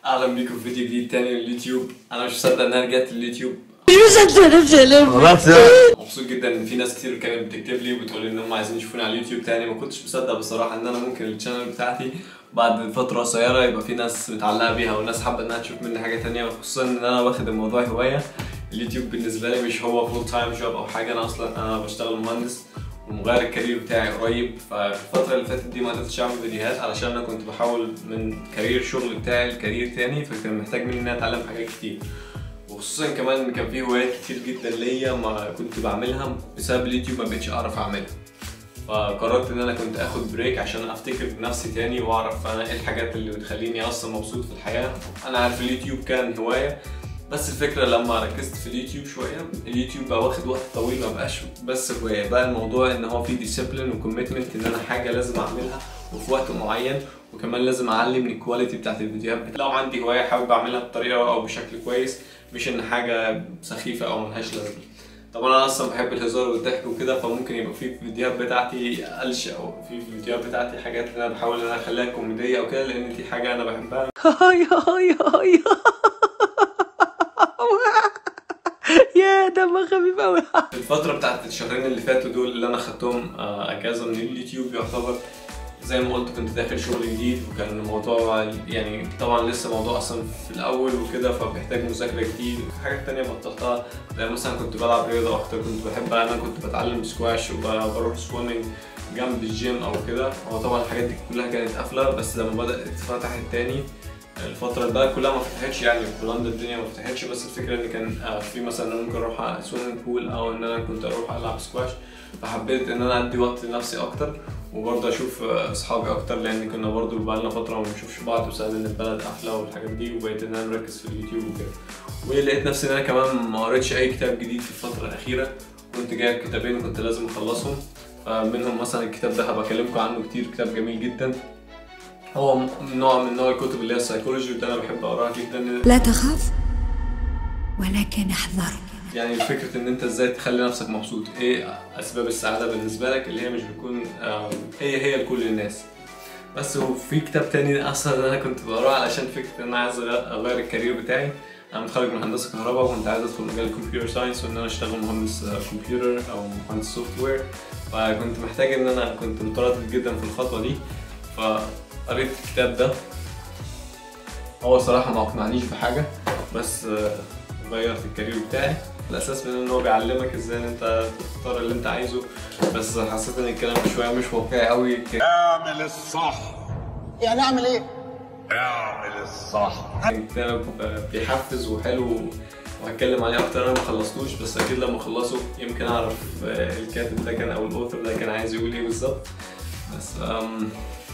اهلا بيكم في فيديو جديد تاني من اليوتيوب انا مش مصدق ان انا رجعت لليوتيوب مبسوط جدا ان في ناس كتير كانت بتكتب لي وبتقول لي ان هم عايزين يشوفوني على اليوتيوب تاني ما كنتش مصدق بصراحه ان انا ممكن الشانل بتاعتي بعد فتره قصيره يبقى في ناس متعلقه بيها وناس حابه انها تشوف مني حاجه تانية خصوصا ان انا واخد الموضوع هوايه اليوتيوب بالنسبه لي مش هو فول تايم جوب او حاجه انا اصلا انا بشتغل مهندس ومغير الكارير بتاعي قريب ففي الفتره اللي فاتت دي ما قدرتش اعمل فيديوهات علشان انا كنت بحاول من كارير الشغل بتاعي لكارير تاني فكان محتاج مني ان انا اتعلم حاجات كتير وخصوصا كمان ان كان في هوايات كتير جدا ليا ما كنت بعملها بسبب اليوتيوب ما بقتش اعرف اعملها فقررت ان انا كنت اخد بريك عشان افتكر بنفسي تاني واعرف انا ايه الحاجات اللي بتخليني اصلا مبسوط في الحياه انا عارف اليوتيوب كان هوايه بس الفكره لما ركزت في اليوتيوب شويه اليوتيوب بقى واخد وقت طويل ما بقاش بس هوايه بقى الموضوع ان هو فيه ديسيبلين وكوميتمنت ان انا حاجه لازم اعملها وفي وقت معين وكمان لازم اعلي من الكواليتي بتاعت الفيديوهات بتاعتي. لو عندي هوايه حابب اعملها بطريقه او بشكل كويس مش ان حاجه سخيفه او ملهاش لازمه طبعا انا اصلا بحب الهزار والضحك وكده فممكن يبقى في الفيديوهات بتاعتي قلش او في الفيديوهات بتاعتي حاجات اللي انا بحاول ان انا اخليها كوميديه او كده لان دي حاجه انا بحبها هاي هاي هاي يا دمه خفيف قوي في الفترة بتاعت الشهرين اللي فاتوا دول اللي أنا خدتهم آه، أجازة من اليوتيوب يعتبر زي ما قلت كنت داخل شغل جديد وكان الموضوع يعني طبعا لسه موضوع أصلا في الأول وكده فبيحتاج مذاكرة كتير حاجات تانية بطلتها زي مثلا كنت بلعب رياضة أكتر كنت بحب أنا كنت بتعلم سكواش وبروح سويمنج جنب الجيم أو كده هو طبعا الحاجات دي كلها كانت قافلة بس لما بدأت فتحت تاني الفترة الباقية كلها ما فتحتش يعني في هولندا الدنيا ما فتحتش بس الفكرة ان كان آه، في مثلا انا ممكن اروح سويمنج بول او ان انا كنت اروح العب سكواش فحبيت ان انا ادي وقت لنفسي اكتر وبرضه اشوف آه، اصحابي اكتر لان كنا برضه بقالنا فترة ما بنشوفش بعض بسبب ان البلد قافلة والحاجات دي وبقيت ان انا مركز في اليوتيوب وكده ولقيت نفسي ان انا كمان ما قريتش اي كتاب جديد في الفترة الأخيرة كنت جايب كتابين وكنت لازم اخلصهم فمنهم مثلا الكتاب ده هبقى اكلمكم عنه كتير كتاب جميل جدا هو م- نوع من نوع الكتب اللي هي السايكولوجي وده انا بحب اقراها جدا لا تخاف ولكن احذر يعني فكرة ان انت ازاي تخلي نفسك مبسوط ايه اسباب السعادة بالنسبة لك اللي هي مش بتكون آم، هي هي لكل الناس بس وفي كتاب تاني اصلا انا كنت بقراه علشان فكرة ان انا عايز أغ- اغير الكارير بتاعي انا متخرج من هندسة كهرباء وكنت عايز ادخل مجال الكمبيوتر ساينس وان انا اشتغل مهندس آه، كمبيوتر او مهندس سوفت وير فكنت محتاج ان انا كنت متردد جدا في الخطوة دي فقريت الكتاب ده هو صراحة ما اقنعنيش بحاجة بس آه، غيرت الكارير بتاعي الاساس من ان هو بيعلمك ازاي ان انت تختار اللي انت عايزه بس حسيت ان الكلام شويه مش واقعي قوي ك- اعمل الصح يعني اعمل ايه؟ اعمل الصح كتاب بيحفز وحلو وهتكلم عليه اكتر انا ما خلصتوش بس اكيد لما اخلصه يمكن اعرف آه، الكاتب ده كان او الاوثر ده كان عايز يقول ايه بالظبط بس أم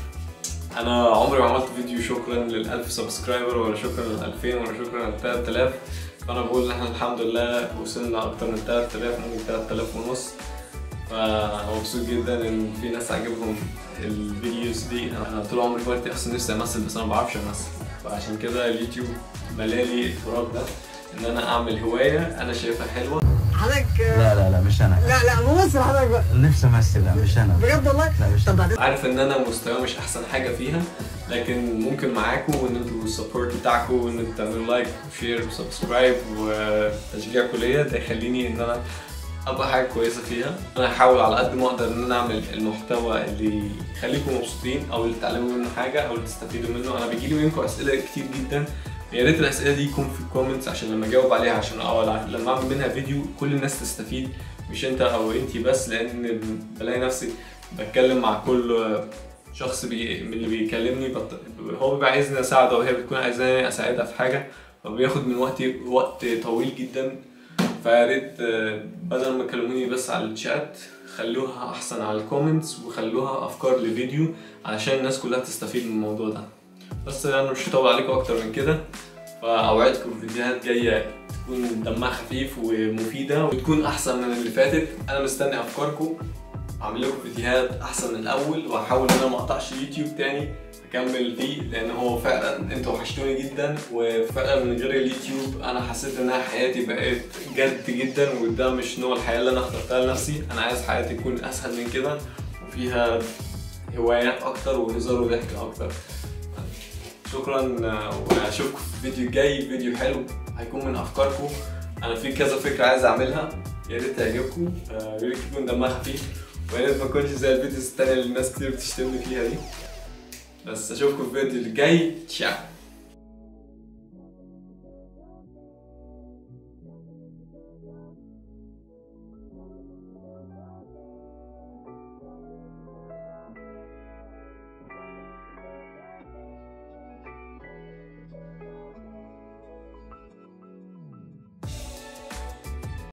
انا عمري ما عملت فيديو شكرا لل 1000 سبسكرايبر ولا شكرا لل 2000 ولا شكرا لل 3000 فانا بقول ان احنا الحمد لله وصلنا اكتر من 3000 ممكن 3000 ونص فانا مبسوط جدا ان في ناس عاجبهم الفيديوز دي انا طول عمري وقتي اصلا نفسي امثل بس انا ما بعرفش امثل فعشان كده اليوتيوب ملالي الفراغ ده ان انا اعمل هوايه انا شايفها حلوه حضرتك لا لا لا مش انا لا لا ممثل حضرتك بقى نفسي امثل لا مش انا بجد والله لا مش طب أنا. بعدين عارف ان انا مستواي مش احسن حاجه فيها لكن ممكن معاكم وان انتوا السبورت بتاعكم وان انتوا تعملوا لايك وشير وسبسكرايب وتشجيع كليه ده يخليني ان انا ابقى حاجه كويسه فيها انا هحاول على قد ما اقدر ان انا اعمل المحتوى اللي يخليكم مبسوطين او اللي تتعلموا منه حاجه او اللي تستفيدوا منه انا بيجيلي منكم اسئله كتير جدا يا ريت الاسئله دي يكون في الكومنتس عشان لما اجاوب عليها عشان أو لما اعمل منها فيديو كل الناس تستفيد مش انت او انتي بس لان بلاقي نفسي بتكلم مع كل شخص بي... من اللي بيكلمني بط... هو بيبقى عايزني اساعده وهي بتكون عايزاني اساعدها في حاجه فبياخد من وقتي وقت طويل جدا فيا ريت آه، بدل ما تكلموني بس على الشات خلوها احسن على الكومنتس وخلوها افكار لفيديو علشان الناس كلها تستفيد من الموضوع ده بس انا مش هطول عليكم اكتر من كده فاوعدكم فيديوهات جايه تكون دمها خفيف ومفيده وتكون احسن من اللي فاتت انا مستني افكاركم اعمل لكم فيديوهات احسن من الاول واحاول ان انا ما اقطعش اليوتيوب تاني اكمل فيه لان هو فعلا انتوا وحشتوني جدا وفعلا من غير اليوتيوب انا حسيت انها حياتي بقت جد جدا وده مش نوع الحياه اللي انا اخترتها لنفسي انا عايز حياتي تكون اسهل من كده وفيها هوايات اكتر وهزار وضحك اكتر شكرا آه، واشوفكم في فيديو جاي فيديو حلو هيكون من افكاركم انا في كذا فكره عايز اعملها يا ريت تعجبكم آه، يا ريت يكون دمها خفيف ويا ريت ما تكونش زي الفيديوز التانية اللي الناس كتير بتشتمني فيها دي بس اشوفكم في الفيديو اللي جاي تشاو